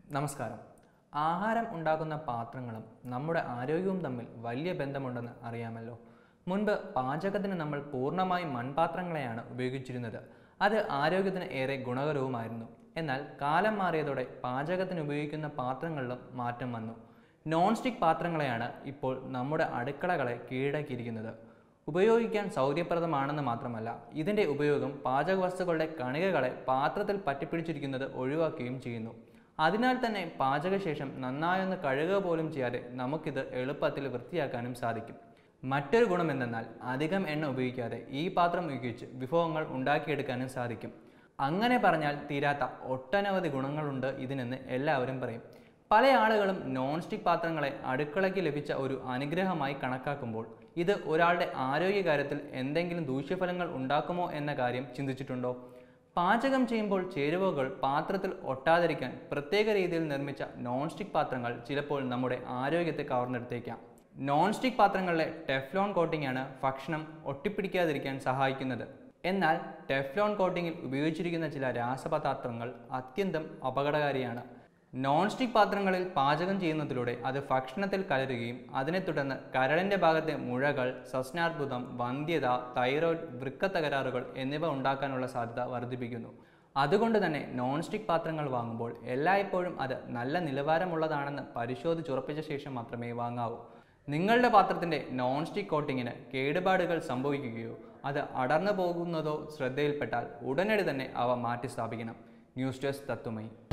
നമസ്കാരം ആഹാരം ഉണ്ടാക്കുന്ന പാത്രങ്ങളും നമ്മുടെ ആരോഗ്യവും തമ്മിൽ വലിയ ബന്ധമുണ്ടെന്ന് അറിയാമല്ലോ മുൻപ് പാചകത്തിന് നമ്മൾ പൂർണ്ണമായും മൺപാത്രങ്ങളെയാണ് ഉപയോഗിച്ചിരുന്നത് അത് ആരോഗ്യത്തിന് ഏറെ ഗുണകരവുമായിരുന്നു എന്നാൽ കാലം മാറിയതോടെ പാചകത്തിന് ഉപയോഗിക്കുന്ന പാത്രങ്ങളിലും മാറ്റം വന്നു നോൺ സ്റ്റിക്ക് പാത്രങ്ങളെയാണ് ഇപ്പോൾ നമ്മുടെ അടുക്കളകളെ കീഴടക്കിയിരിക്കുന്നത് ഉപയോഗിക്കാൻ സൗകര്യപ്രദമാണെന്ന് മാത്രമല്ല ഇതിൻ്റെ ഉപയോഗം പാചക വസ്തുക്കളുടെ കണികകളെ പാത്രത്തിൽ പറ്റിപ്പിടിച്ചിരിക്കുന്നത് ഒഴിവാക്കുകയും ചെയ്യുന്നു അതിനാൽ തന്നെ പാചകശേഷം നന്നായൊന്ന് കഴുകുക പോലും ചെയ്യാതെ നമുക്കിത് എളുപ്പത്തിൽ വൃത്തിയാക്കാനും സാധിക്കും മറ്റൊരു ഗുണം എന്തെന്നാൽ അധികം എണ്ണ ഉപയോഗിക്കാതെ ഈ പാത്രം ഉപയോഗിച്ച് വിഭവങ്ങൾ ഉണ്ടാക്കിയെടുക്കാനും സാധിക്കും അങ്ങനെ പറഞ്ഞാൽ തീരാത്ത ഒട്ടനവധി ഗുണങ്ങളുണ്ട് ഇതിനെന്ന് എല്ലാവരും പറയും പല ആളുകളും നോൺ സ്റ്റിക്ക് പാത്രങ്ങളെ അടുക്കളയ്ക്ക് ലഭിച്ച ഒരു അനുഗ്രഹമായി കണക്കാക്കുമ്പോൾ ഇത് ഒരാളുടെ ആരോഗ്യകാര്യത്തിൽ എന്തെങ്കിലും ദൂഷ്യഫലങ്ങൾ ഉണ്ടാക്കുമോ എന്ന കാര്യം ചിന്തിച്ചിട്ടുണ്ടോ പാചകം ചെയ്യുമ്പോൾ ചേരുവകൾ പാത്രത്തിൽ ഒട്ടാതിരിക്കാൻ പ്രത്യേക രീതിയിൽ നിർമ്മിച്ച നോൺ സ്റ്റിക്ക് പാത്രങ്ങൾ ചിലപ്പോൾ നമ്മുടെ ആരോഗ്യത്തെ കവർന്നെടുത്തേക്കാം നോൺ സ്റ്റിക്ക് പാത്രങ്ങളിലെ ടെഫ്ലോൺ കോട്ടിംഗ് ആണ് ഭക്ഷണം ഒട്ടിപ്പിടിക്കാതിരിക്കാൻ സഹായിക്കുന്നത് എന്നാൽ ടെഫ്ലോൺ കോട്ടിങ്ങിൽ ഉപയോഗിച്ചിരിക്കുന്ന ചില രാസപദാർത്ഥങ്ങൾ അത്യന്തം അപകടകാരിയാണ് നോൺ സ്റ്റിക്ക് പാത്രങ്ങളിൽ പാചകം ചെയ്യുന്നതിലൂടെ അത് ഭക്ഷണത്തിൽ കലരുകയും അതിനെ തുടർന്ന് കരളിൻ്റെ ഭാഗത്തെ മുഴകൾ സസ്നാർബുദം വന്ധ്യത തൈറോയ്ഡ് വൃക്ക തകരാറുകൾ എന്നിവ ഉണ്ടാക്കാനുള്ള സാധ്യത വർദ്ധിപ്പിക്കുന്നു അതുകൊണ്ട് തന്നെ നോൺ സ്റ്റിക്ക് പാത്രങ്ങൾ വാങ്ങുമ്പോൾ എല്ലായ്പ്പോഴും അത് നല്ല നിലവാരമുള്ളതാണെന്ന് പരിശോധിച്ചുറപ്പിച്ച ശേഷം മാത്രമേ വാങ്ങാവൂ നിങ്ങളുടെ പാത്രത്തിൻ്റെ നോൺ സ്റ്റിക്ക് കോട്ടിങ്ങിന് കേടുപാടുകൾ സംഭവിക്കുകയോ അത് അടർന്നു പോകുന്നതോ ശ്രദ്ധയിൽപ്പെട്ടാൽ ഉടനടി തന്നെ അവ മാറ്റി സ്ഥാപിക്കണം ന്യൂസ് ഡെസ്ക് തത്വമയി